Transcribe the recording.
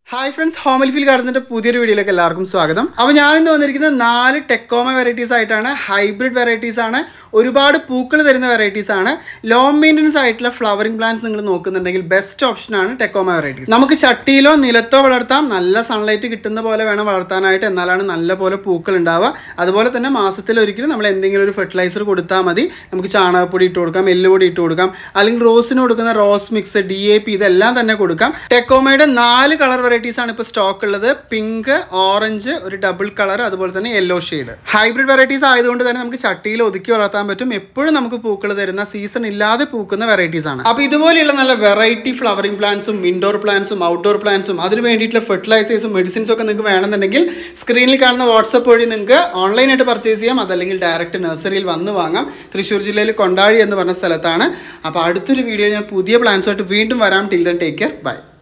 hi friends ഹോമൽ feel ഗാർഡൻസിന്റെ പുതിയൊരു വീഡിയോയിലേക്ക് എല്ലാവർക്കും സ്വാഗതം അപ്പോൾ ഞാൻ ഇന്ന് വന്നിരിക്കുന്നത് നാല് ടെക്കോമ വെറൈറ്റീസ് ആയിട്ടാണ് ഹൈബ്രിഡ് വെറൈറ്റീസ് ആണ് ഒരുപാട് പൂക്കൾ തരുന്ന വെറൈറ്റീസ് ആണ് ലോ മെയിൻ്റനൻസ് ആയിട്ടുള്ള ഫ്ലവറിംഗ് പ്ലാന്റ്സ് നിങ്ങൾ നോക്കുന്നുണ്ടെങ്കിൽ ബെസ്റ്റ് ഓപ്ഷൻ ആണ് ടെക്കോമ വെറൈറ്റീസ് നമുക്ക് ചട്ടിയിലോ നിലത്തോ വളർത്താം നല്ല സൺലൈറ്റ് കിട്ടുന്ന പോലെ വേണം വളർത്താനായിട്ട് എന്നാലാണ് നല്ല പോലെ പൂക്കൾ ഉണ്ടാവുക അതുപോലെ തന്നെ മാസത്തിൽ ഒരിക്കലും നമ്മൾ എന്തെങ്കിലും ഒരു ഫെർട്ടിലൈസർ കൊടുത്താൽ മതി നമുക്ക് ചാണകപ്പൊടി ഇട്ട് കൊടുക്കാം എല്ലുപൊടി ഇട്ട് കൊടുക്കാം അല്ലെങ്കിൽ റോസിന് കൊടുക്കുന്ന rose mix D A P ഇതെല്ലാം തന്നെ കൊടുക്കാം ടെക്കോമയുടെ നാല് കളർ വെറൈറ്റീസ് ആണ് ഇപ്പോൾ സ്റ്റോക്ക് ഉള്ളത് പിങ്ക് ഓറഞ്ച് ഒരു ഡബിൾ കളർ അതുപോലെ തന്നെ യെല്ലോ ഷെയ്ഡ് ഹൈബ്രിഡ് വെറൈറ്റീസ് ആയതുകൊണ്ട് തന്നെ നമുക്ക് ചട്ടിയിൽ ഒതുക്കി വളർത്താൻ പറ്റും എപ്പോഴും നമുക്ക് പൂക്കൾ തരുന്ന സീസൺ ഇല്ലാതെ പൂക്കുന്ന വെറൈറ്റീസ് ആണ് അപ്പോൾ ഇതുപോലെയുള്ള നല്ല വെറൈറ്റി ഫ്ലവറിംഗ് പ്ലാന്റ്സും ഇൻഡോർ പ്ലാന്റ്സും ഔട്ട്ഡോർ പ്ലാന്റ്സും അതിന് വേണ്ടിയിട്ടുള്ള ഫെർട്ടിലൈസേഴ്സും മെഡിസിൻസും ഒക്കെ നിങ്ങൾക്ക് വേണമെന്നുണ്ടെങ്കിൽ സ്ക്രീനിൽ കാണുന്ന വാട്സപ്പ് വഴി നിങ്ങൾക്ക് ഓൺലൈനായിട്ട് പർച്ചേസ് ചെയ്യാം അതല്ലെങ്കിൽ ഡയറക്റ്റ് നഴ്സറിയിൽ വന്ന് വാങ്ങാം തൃശ്ശൂർ ജില്ലയിൽ കൊണ്ടാഴി എന്ന് പറഞ്ഞ സ്ഥലത്താണ് അപ്പോൾ അടുത്തൊരു വീഡിയോ ഞാൻ പുതിയ പ്ലാൻസുമായിട്ട് വീണ്ടും വരാം till then take care by